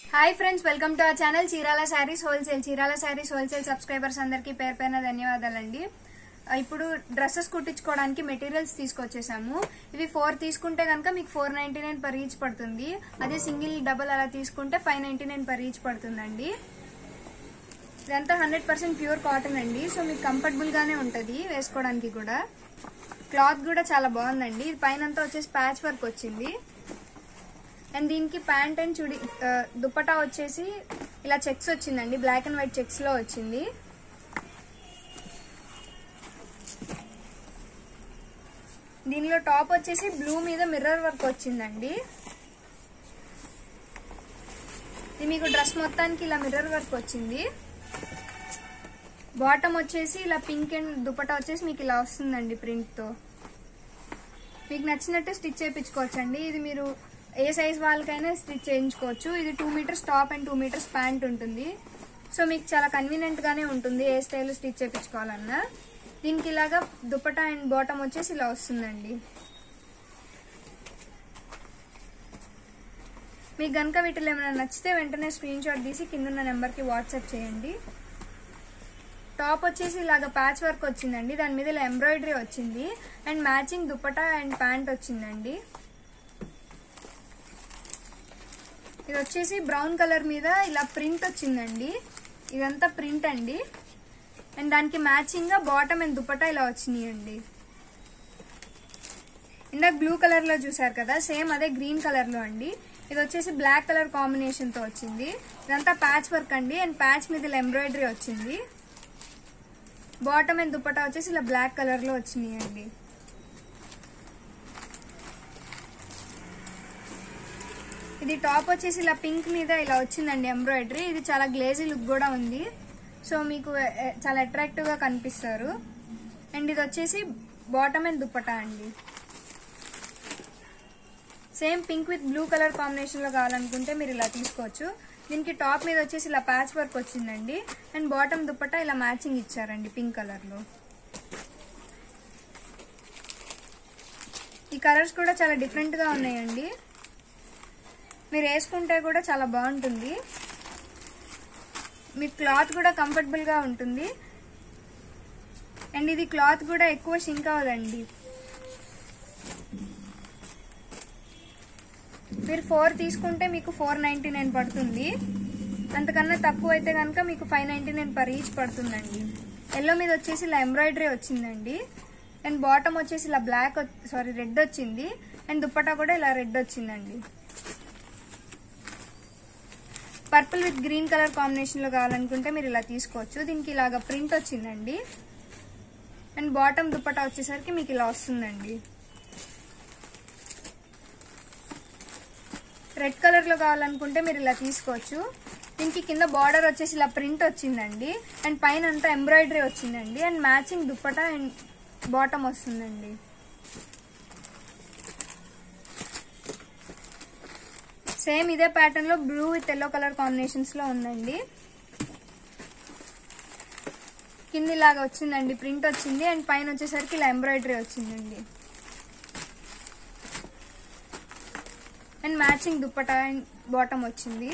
hi friends welcome to our channel Chirala sarees wholesale Chirala sarees wholesale subscribers అందరికీ పేరు పేరున ధన్యవాదాలండి ఆ, ఇప్పుడు డ్రెస్సెస్ కుట్టించుకోవడానికి మెటీరియల్స్ తీసుకొచ్చేసాము ఇవి ఫోర్ తీసుకుంటే కనుక మీకు four ninety nine per each పడుతుంది అదే సింగిల్ డబల్ అలా తీసుకుంటే five ninety nine per each పడుతుందండి ఇదంతా హండ్రెడ్ పర్సెంట్ ప్యూర్ కాటన్ అండి సో మీకు కంఫర్టబుల్ గానే ఉంటది వేసుకోవడానికి కూడా క్లాత్ కూడా చాలా బాగుందండి ఇది పైన అంతా వచ్చేసి ప్యాచ్ వర్క్ వచ్చింది అండ్ దీనికి ప్యాంట్ అండ్ చుడి ఆ, దుపట్టా వచ్చేసి ఇలా చెక్స్ వచ్చిందండి బ్లాక్ అండ్ వైట్ చెక్స్ లో వచ్చింది దీనిలో టాప్ వచ్చేసి బ్లూ మీద మిర్రర్ వర్క్ వచ్చిందండి ఇది మీకు డ్రెస్ మొత్తానికి ఇలా మిర్రర్ వర్క్ వచ్చింది బాటమ్ వచ్చేసి ఇలా పింక్ అండ్ దుపట్టా వచ్చేసి మీకు ఇలా వస్తుందండి ప్రింట్ తో మీకు నచ్చినట్టు స్టిచ్ చేయించుకోవచ్చండి ఇది మీరు ఏ సైజ్ వాళ్ళకైనా స్టిచ్ చేయించుకోవచ్చు ఇది two metres top and two metres pant ఉంటుంది సో మీకు చాలా కన్వీనియంట్ గానే ఉంటుంది ఏ స్టైల్ స్టిచ్ చేయించుకోవాలన్నా దీనికి ఇలాగా దుపట్టా అండ్ బాటమ్ వచ్చేసి ఇలా వస్తుందండి మీకు గనుక వీటిలో ఏమైనా నచ్చితే వెంటనే స్క్రీన్ షాట్ తీసి కింద నెంబర్కి వాట్సాప్ చేయండి టాప్ వచ్చేసి ఇలాగ ప్యాచ్ వర్క్ వచ్చిందండి దాని మీద ఇలా ఎంబ్రాయిడరీ వచ్చింది and matching dupatta and pant వచ్చిందండి ఇది వచ్చేసి బ్రౌన్ కలర్ మీద ఇలా ప్రింట్ వచ్చిందండి ఇదంతా ప్రింట్ అండి అండ్ దానికి మ్యాచింగ్ గా బాటమ్ అండ్ దుపట్టా ఇలా వచ్చినాయండి ఇందాక బ్లూ కలర్ లో చూసారు కదా సేమ్ అదే గ్రీన్ కలర్ లో అండి ఇది వచ్చేసి బ్లాక్ కలర్ కాంబినేషన్ తో వచ్చింది ఇదంతా ప్యాచ్ వర్క్ అండి అండ్ ప్యాచ్ మీద ఇలా ఎంబ్రాయిడరీ వచ్చింది బాటమ్ అండ్ దుపట్టా వచ్చేసి ఇలా బ్లాక్ కలర్ లో వచ్చినాయండి ఇది టాప్ వచ్చేసి ఇలా పింక్ మీద ఇలా వచ్చిందండి ఎంబ్రాయిడరీ ఇది చాలా గ్లేజీ లుక్ కూడా ఉంది సో మీకు ఎ- ఎ- చాలా అట్రాక్టివ్ గా కనిపిస్తారు అండ్ ఇది వచ్చేసి బాటమ్ అండ్ దుపట్టా అండి same pink with blue colour combination లో కావాలనుకుంటే మీరు ఇలా తీసుకోవచ్చు దీనికి టాప్ మీద వచ్చేసి ఇలా ప్యాచ్ వర్క్ వచ్చిందండి అండ్ బాటమ్ దుపట్టా ఇలా మ్యాచింగ్ ఇచ్చారండి పింక్ కలర్ లో ఈ కలర్స్ కూడా చాలా డిఫరెంట్ గా ఉన్నాయండి మీరు వేసుకుంటే కూడా చాలా బాగుంటుంది మీ క్లాత్ కూడా కంఫర్టబుల్ గా ఉంటుంది అండ్ ఇది క్లాత్ కూడా ఎక్కువ షింక్ అవ్వదండి మీరు ఫోర్ తీసుకుంటే మీకు ఫోర్ నైన్టీ నైన్ పడుతుంది అంతకన్నా తక్కువ అయితే కనుక మీకు five ninety nine per each పడుతుందండి ఎల్లో మీద వచ్చేసి ఇలా ఎంబ్రాయిడరీ వచ్చిందండి అండ్ బాటమ్ వచ్చేసి ఇలా బ్లాక్ సారీ రెడ్ వచ్చింది అండ్ దుప్పటా కూడా ఇలా రెడ్ వచ్చిందండి purple with green colour combination లో కావాలనుకుంటే మీరు ఇలా తీసుకోవచ్చు దీనికి ఇలాగ ప్రింట్ వచ్చిందండి అండ్ బాటమ్ దుప్పటా వచ్చేసరికి మీకు ఇలా వస్తుందండి రెడ్ కలర్ లో కావాలనుకుంటే మీరు ఇలా తీసుకోవచ్చు దీనికి కింద బార్డర్ వచ్చేసి ఇలా ప్రింట్ వచ్చిందండి అండ్ పైన అంతా ఎంబ్రాయిడరీ వచ్చిందండి and matching dupatta and bottom వస్తుందండి సేమ్ ఇదే ప్యాటర్న్ లో blue with yellow colour combinations లో ఉందండి కింద ఇలాగా వచ్చిందండి ప్రింట్ వచ్చింది అండ్ పైన వచ్చేసరికి ఇలా ఎంబ్రాయిడరీ వచ్చిందండి and matching dupatta and bottom వచ్చింది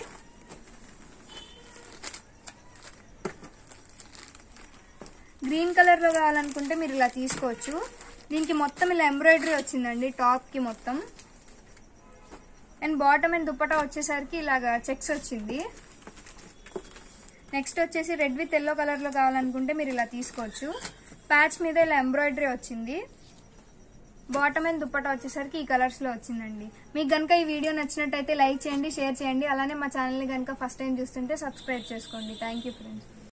గ్రీన్ కలర్ లో కావాలనుకుంటే మీరు ఇలా తీసుకోవచ్చు దీనికి మొత్తం ఇలా ఎంబ్రాయిడరీ వచ్చిందండి టాప్ కి మొత్తం అండ్ బాటమ్ అండ్ దుప్పటా వచ్చేసరికి ఇలాగా చెక్స్ వచ్చింది నెక్స్ట్ వచ్చేసి రెడ్ విత్ ఎల్లో కలర్ లో కావాలనుకుంటే మీరు ఇలా తీసుకోవచ్చు ప్యాచ్ మీద ఇలా ఎంబ్రాయిడరీ వచ్చింది బాటమ్ అండ్ దుప్పటా వచ్చేసరికి ఈ కలర్స్ లో వచ్చిందండి మీకు గనుక ఈ వీడియో నచ్చినట్టయితే లైక్ చేయండి షేర్ చేయండి అలానే మా ఛానల్ ని గనుక ఫస్ట్ టైం చూస్తుంటే సబ్స్క్రైబ్ చేసుకోండి థ్యాంక్ యూ ఫ్రెండ్స్